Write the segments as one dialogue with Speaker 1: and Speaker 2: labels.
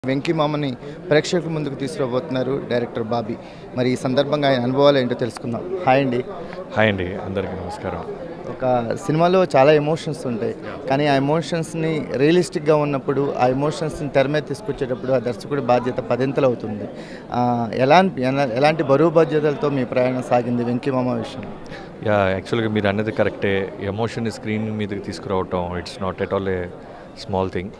Speaker 1: వెంకీ మామని ప్రేక్షకుల ముందుకు తీసుకురాబోతున్నారు డైరెక్టర్ బాబీ మరి ఈ సందర్భంగా ఆయన అనుభవాలు ఏంటో తెలుసుకుందాం హాయ్ అండి
Speaker 2: హాయ్ అండి అందరికీ నమస్కారం
Speaker 1: ఒక సినిమాలో చాలా ఎమోషన్స్ ఉంటాయి కానీ ఆ ఎమోషన్స్ని రియలిస్టిక్గా ఉన్నప్పుడు ఆ ఎమోషన్స్ని తెర మీద తీసుకొచ్చేటప్పుడు ఆ దర్శకుడి బాధ్యత పదింతలు అవుతుంది ఆ, ఎలాంటి ఎలా- ఎలాంటి బరువు బాధ్యతలతో మీ ప్రయాణం సాగింది వెంకీ మామ విషయం
Speaker 2: యా యాక్చువల్గా మీరు అన్నది కరెక్టే ఎమోషన్ స్క్రీన్ మీదకి తీసుకురావటం it's not at all a small thing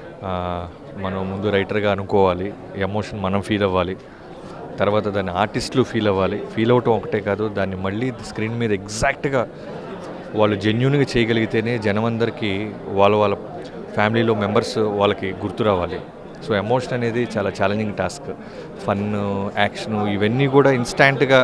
Speaker 2: మనం ముందు రైటర్గా అనుకోవాలి ఎమోషన్ మనం ఫీల్ అవ్వాలి తర్వాత దాన్ని ఆర్టిస్టులు ఫీల్ అవ్వాలి ఫీల్ అవటం ఒకటే కాదు దాన్ని మళ్ళీ స్క్రీన్ మీద ఎగ్జాక్ట్గా వాళ్ళు జెన్యున్గా చేయగలిగితేనే జనమందరికీ వాళ్ళ వాళ్ళ ఫ్యామిలీలో మెంబర్స్ వాళ్ళకి గుర్తు రావాలి సో ఎమోషన్ అనేది చాలా ఛాలెంజింగ్ టాస్క్ ఫన్ యాక్షన్ ఇవన్నీ కూడా ఇన్స్టాంట్గా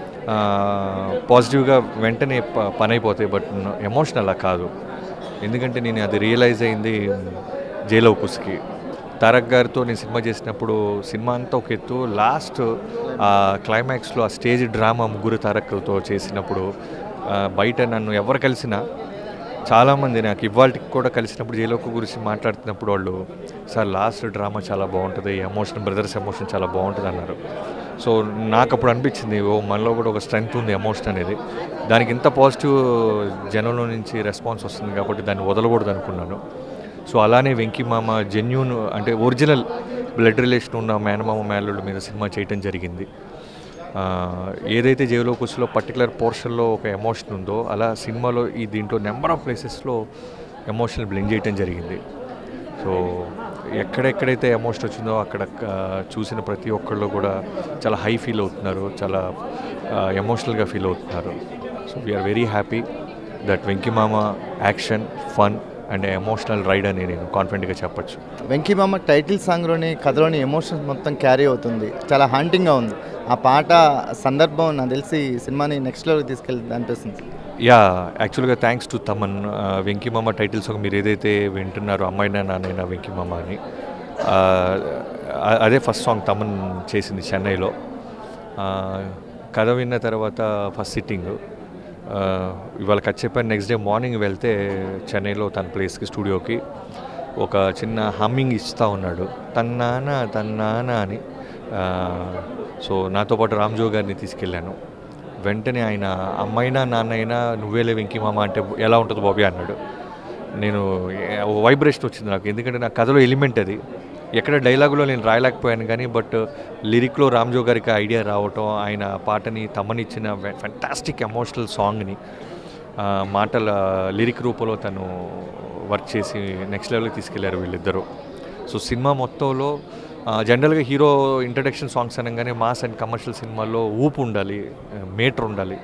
Speaker 2: పాజిటివ్గా వెంటనే ప- పని అయిపోతాయి బట్ ఎమోషన్ అలా కాదు ఎందుకంటే నేను అది రియలైజ్ అయింది జైలవ్ కుస్కి తారక్ గారితో నేను సినిమా చేసినప్పుడు సినిమా అంతా ఒక ఎత్తు లాస్ట్ క్లైమాక్స్లో ఆ స్టేజ్ డ్రామా ముగ్గురు తారక్తో చేసినప్పుడు ఆ, బయట నన్ను ఎవరు కలిసినా చాలామంది నాకు ఇవాళకి కూడా కలిసినప్పుడు జైలోక గురించి మాట్లాడుతున్నప్పుడు వాళ్ళు సార్ లాస్ట్ డ్రామా చాలా బాగుంటుంది ఎమోషన్ బ్రదర్స్ ఎమోషన్ చాలా బాగుంటుంది అన్నారు సో నాకు అప్పుడు అనిపించింది ఓ మనలో కూడా ఒక స్ట్రెంగ్త్ ఉంది ఎమోషన్ అనేది దానికి ఇంత పాజిటివ్ జనంలో నుంచి రెస్పాన్స్ వస్తుంది కాబట్టి దాన్ని వదలకూడదు అనుకున్నాను సో అలానే వెంకీ మామ జెన్యూన్ అంటే ఒరిజినల్ బ్లడ్ రిలేషన్ ఉన్న మేనమామ మేనల్లుడు మీద సినిమా చేయటం జరిగింది ఆ, ఏదైతే జైలో కుస్లో పర్టికులర్ పోర్షన్లో ఒక ఎమోషన్ ఉందో అలా సినిమాలో ఈ దీంట్లో నెంబర్ ఆఫ్ ప్లేసెస్లో ఎమోషన్ బ్లెండ్ చేయటం జరిగింది సో ఎక్కడెక్కడైతే ఎమోషన్ వచ్చిందో అక్కడ ఆ, చూసిన ప్రతి ఒక్కళ్ళు కూడా చాలా హై ఫీల్ అవుతున్నారు చాలా ఎమోషనల్గా ఫీల్ అవుతున్నారు so we're very happy that Venky Mama action fun and emotional ride అని నేను కాన్ఫిడెంట్గా చెప్పచ్చు
Speaker 1: వెంకీ మామ టైటిల్ సాంగ్లోని కథలోని ఎమోషన్స్ మొత్తం క్యారీ అవుతుంది చాలా హాంటింగ్గా ఉంది ఆ పాట సందర్భం నాకు తెలిసి ఈ సినిమాని నెక్స్ట్ లెవెల్కి తీసుకెళ్తుంది అనిపిస్తుంది
Speaker 2: యా యాక్చువల్గా థ్యాంక్స్ టు తమన్ ఆ, వెంకీమామ టైటిల్ సాంగ్ మీరు ఏదైతే వింటున్నారో అమ్మాయినా నాన్నైనా వెంకీమామ అని ఆ, అ- అదే ఫస్ట్ సాంగ్ తమన్ చేసింది చెన్నైలో ఆ, కథ విన్న తర్వాత ఫస్ట్ సిట్టింగ్ ఇవాళ కట్ చెప్పాను నెక్స్ట్ డే మార్నింగ్ వెళ్తే చెన్నైలో తన ప్లేస్కి స్టూడియోకి ఒక చిన్న హమ్మింగ్ ఇస్తూ ఉన్నాడు తన్నానా తన్నానా అని ఆ, సో నాతో పాటు రామ్జో గారిని తీసుకెళ్ళాను వెంటనే ఆయన అమ్మైనా నాన్నైనా నువ్వేలే వెంకీ మామ అంటే ఎలా ఉంటుంది బాబీ అన్నాడు నేను వైబ్రేషన్ వచ్చింది నాకు ఎందుకంటే నా కథలో ఎలిమెంట్ అది ఎక్కడ డైలాగులో నేను రాయలేకపోయాను కానీ బట్ లిరిక్లో రామ్జో గారికి ఐడియా రావటం ఆయన పాటని తమ్మనిచ్చిన ఫెంటాస్టిక్ ఎమోషనల్ సాంగ్ని ఆ, మాటల లిరిక్ రూపంలో తను వర్క్ చేసి నెక్స్ట్ లెవెల్కి తీసుకెళ్లారు వీళ్ళిద్దరూ సో సినిమా మొత్తంలో ఆ, జనరల్గా హీరో ఇంట్రడక్షన్ సాంగ్స్ అనగానే మాస్ అండ్ కమర్షియల్ సినిమాల్లో ఊపు ఉండాలి మీటర్ ఉండాలి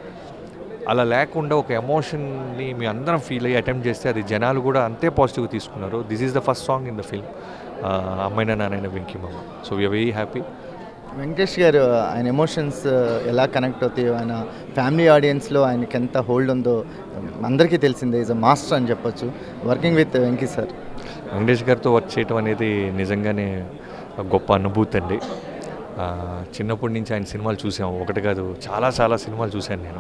Speaker 2: అలా లేకుండా ఒక ఎమోషన్ని మీ అందరం ఫీల్ అయ్యి అటెంప్ట్ చేస్తే అది జనాలు కూడా అంతే పాజిటివ్గా తీసుకున్నారు this is the first song in the film అమ్మాయిన నానైన Venky Mama so we're very happy
Speaker 1: Venkatesh గారు ఆయన ఎమోషన్స్ ఎలా కనెక్ట్ అవుతాయో ఆయన ఫ్యామిలీ ఆడియన్స్లో ఆయనకి ఎంత హోల్డ్ ఉందో అందరికీ తెలిసిందే ఈజ్ అ మాస్టర్ అని చెప్పొచ్చు working with Venky sir
Speaker 2: Venkatesh గారితో వర్క్ చేయడం అనేది నిజంగానే గొప్ప అనుభూతి అండి ఆ, చిన్నప్పటి నుంచి ఆయన సినిమాలు చూసాం ఒకటి కాదు చాలా చాలా సినిమాలు చూశాను నేను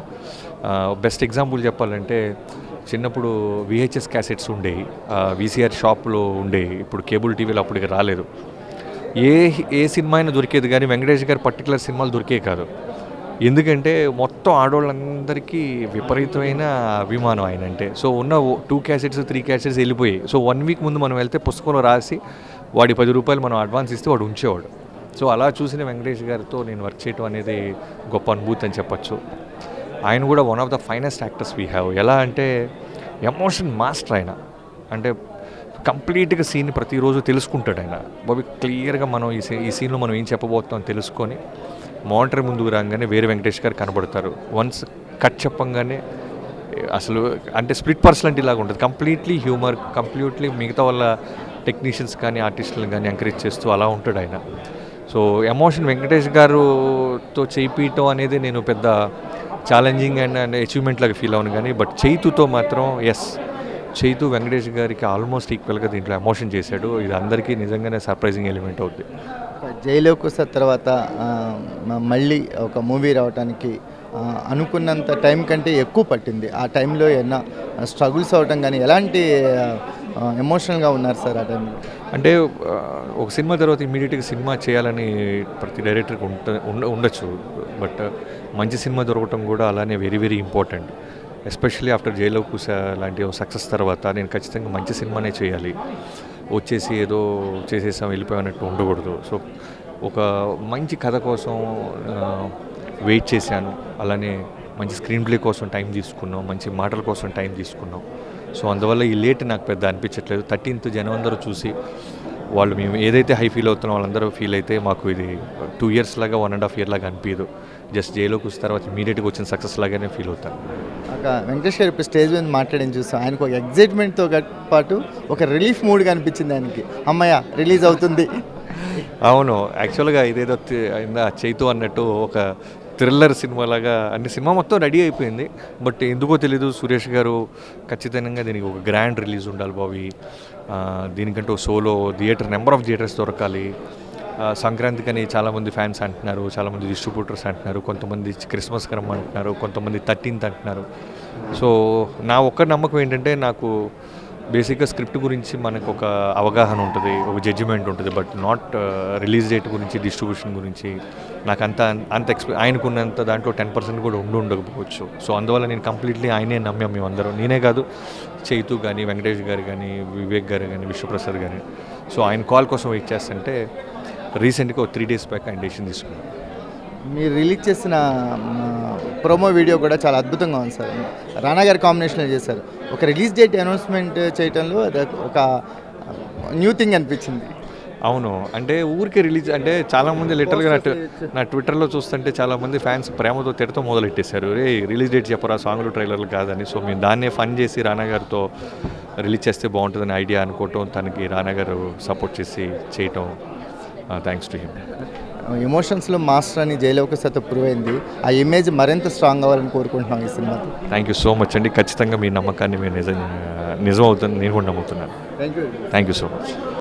Speaker 2: బెస్ట్ ఎగ్జాంపుల్ చెప్పాలంటే చిన్నప్పుడు విహెచ్ఎస్ క్యాసెట్స్ ఉండేవి వీసీఆర్ షాప్లో ఉండేవి ఇప్పుడు కేబుల్ టీవీలో అప్పటికి రాలేదు ఏ ఏ సినిమా అయినా దొరికేది కానీ వెంకటేష్ గారి పర్టికులర్ సినిమాలు దొరికే కాదు ఎందుకంటే మొత్తం ఆడవాళ్ళందరికీ విపరీతమైన అభిమానం ఆయన అంటే సో ఉన్న టూ క్యాసెట్స్ త్రీ క్యాసెట్స్ వెళ్ళిపోయాయి సో వన్ వీక్ ముందు మనం వెళ్తే పుస్తకంలో రాసి వాడి పది రూపాయలు మనం అడ్వాన్స్ ఇస్తే వాడు ఉంచేవాడు సో అలా చూసిన వెంకటేష్ గారితో నేను వర్క్ చేయడం అనేది గొప్ప అనుభూతి అని చెప్పచ్చు ఆయన కూడా one of the finest actors we have ఎలా అంటే ఎమోషన్ మాస్టర్ ఆయన అంటే కంప్లీట్గా సీన్ ప్రతిరోజు తెలుసుకుంటాడు ఆయన బాబు క్లియర్గా మనం ఈ సీ ఈ సీన్లో మనం ఏం చెప్పబోతున్నాం తెలుసుకొని మానిటర్ ముందుకు రాగానే వేరే వెంకటేష్ గారు కనబడతారు వన్స్ కట్ చెప్పంగానే అసలు అంటే స్ప్లిట్ పర్సనాలిటీ లాగా ఉంటుంది కంప్లీట్లీ హ్యూమర్ కంప్లీట్లీ మిగతా వాళ్ళ టెక్నీషియన్స్ కానీ ఆర్టిస్టులను కానీ ఎంకరేజ్ చేస్తూ అలా ఉంటాడు ఆయన సో ఎమోషన్ వెంకటేష్ గారుతో చేయిపీయటం అనేది నేను పెద్ద ఛాలెంజింగ్ అండ్ అండ్ అచీవ్మెంట్ లాగా ఫీల్ అవును కానీ బట్ చైతుతో మాత్రం ఎస్ చైతు వెంకటేష్ గారికి ఆల్మోస్ట్ ఈక్వల్గా దీంట్లో ఎమోషన్ చేశాడు ఇది అందరికీ నిజంగానే సర్ప్రైజింగ్ ఎలిమెంట్ అవుద్ది
Speaker 1: జైలుకు వస్తే తర్వాత ఆ, మ- మళ్ళీ ఒక మూవీ రావడానికి ఆ, అనుకున్నంత టైం కంటే ఎక్కువ పట్టింది ఆ టైంలో ఏమన్నా స్ట్రగుల్స్ అవటం కానీ ఎలాంటి ఎమోషనల్గా ఉన్నారు సార్ ఆ టైంలో
Speaker 2: అంటే ఆ, ఒక సినిమా తర్వాత ఇమీడియట్గా సినిమా చేయాలని ప్రతి డైరెక్టర్కి ఉంట ఉండ ఉండొచ్చు బట్ మంచి సినిమా దొరకటం కూడా అలానే very very important especially after జైలో కూస లాంటి సక్సెస్ తర్వాత నేను ఖచ్చితంగా మంచి సినిమానే చేయాలి వచ్చేసి ఏదో చేసేసాం వెళ్ళిపోయినట్టు ఉండకూడదు సో ఒక మంచి కథ కోసం వెయిట్ చేశాను అలానే మంచి స్క్రీన్ ప్లే కోసం టైం తీసుకున్నాం మంచి మాటల కోసం టైం తీసుకున్నాం సో అందువల్ల ఈ లేట్ నాకు పెద్ద అనిపించట్లేదు థర్టీన్త్ జనం అందరూ చూసి వాళ్ళు మేము ఏదైతే హై ఫీల్ అవుతున్నాం వాళ్ళందరూ ఫీల్ అయితే మాకు ఇది టూ ఇయర్స్ లాగా వన్ అండ్ హాఫ్ ఇయర్ లాగా అనిపించదు జస్ట్ జైలోకి వచ్చిన తర్వాత ఇమీడియట్గా వచ్చిన సక్సెస్ లాగానే ఫీల్ అవుతాను
Speaker 1: ఒక వెంకటేష్ గారు ఇప్పుడు స్టేజ్ మీద మాట్లాడిన చూసాం ఆయనకు ఒక ఎగ్జైట్మెంట్తో పాటు ఒక రిలీఫ్ మూడ్గా అనిపించింది ఆయనకి అమ్మయ్య రిలీజ్ అవుతుంది
Speaker 2: అవును యాక్చువల్గా ఇదేదో తి- ఇందా చైతు అన్నట్టు ఒక థ్రిల్లర్ సినిమా లాగా అన్ని సినిమా మొత్తం రెడీ అయిపోయింది బట్ ఎందుకో తెలీదు సురేష్ గారు ఖచ్చితంగా దీనికి ఒక గ్రాండ్ రిలీజ్ ఉండాలి బావి ఆ, దీనికంటూ solo theatre number of theatres దొరకాలి ఆ, సంక్రాంతికని చాలామంది ఫ్యాన్స్ అంటున్నారు చాలామంది డిస్ట్రిబ్యూటర్స్ అంటున్నారు కొంతమంది క్రిస్మస్ కరం అంటున్నారు కొంతమంది థర్టీన్త్ అంటున్నారు సో నా ఒక్క నమ్మకం ఏంటంటే నాకు బేసిక్గా స్క్రిప్ట్ గురించి మనకు ఒక అవగాహన ఉంటుంది ఒక జడ్జిమెంట్ ఉంటుంది బట్ నాట్ రిలీజ్ డేట్ గురించి డిస్ట్రిబ్యూషన్ గురించి నాకు అంత అంత ఎక్స్పె ఆయనకున్నంత దాంట్లో టెన్ పర్సెంట్ కూడా ఉండి ఉండకపోవచ్చు సో అందువల్ల నేను కంప్లీట్లీ ఆయనే నమ్మాం మేమందరం నేనే కాదు చైతు కానీ వెంకటేష్ గారు కానీ వివేక్ గారు కానీ విశ్వప్రసాద్ గారు సో ఆయన కాల్ కోసం వెయిట్ చేస్తుంటే రీసెంట్గా ఒక త్రీ డేస్ బ్యాక్ ఆయన డెసిషన్ తీసుకున్నాను
Speaker 1: మీరు రిలీజ్ చేసిన ప్రోమో వీడియో కూడా చాలా అద్భుతంగా ఉంది సార్ రానా గారి కాంబినేషన్లో చేశారు ఒక రిలీజ్ డేట్ అనౌన్స్మెంట్ చేయడంలో అది ఒక న్యూ థింగ్ అనిపించింది
Speaker 2: అవును అంటే ఊరికే రిలీజ్ అంటే చాలామంది లిటరల్గా నా ట్వి- నా ట్విట్టర్లో చూస్తుంటే చాలామంది ఫ్యాన్స్ ప్రేమతో తిడతో మొదలెట్టేశారు రే రిలీజ్ డేట్ చెప్పరా సాంగ్లు ట్రైలర్లు కాదని సో మేము దాన్నే ఫన్ చేసి రానా గారితో రిలీజ్ చేస్తే బాగుంటుందని ఐడియా అనుకోవటం తనకి రానా గారు సపోర్ట్ చేసి చేయటం థ్యాంక్స్ టు హిమ్
Speaker 1: ఎమోషన్స్లో మాస్టర్ అని జైలోకి సత ప్రూవ్ అయింది ఆ ఇమేజ్ మరింత స్ట్రాంగ్ అవ్వాలని కోరుకుంటున్నాం ఈ సినిమాతో
Speaker 2: థ్యాంక్ యూ సో మచ్ అండి ఖచ్చితంగా మీ నమ్మకాన్ని మేము నిజం నిజం అవుతుంది నేను కూడా నమ్ముతున్నాను
Speaker 1: thank you
Speaker 2: thank you so much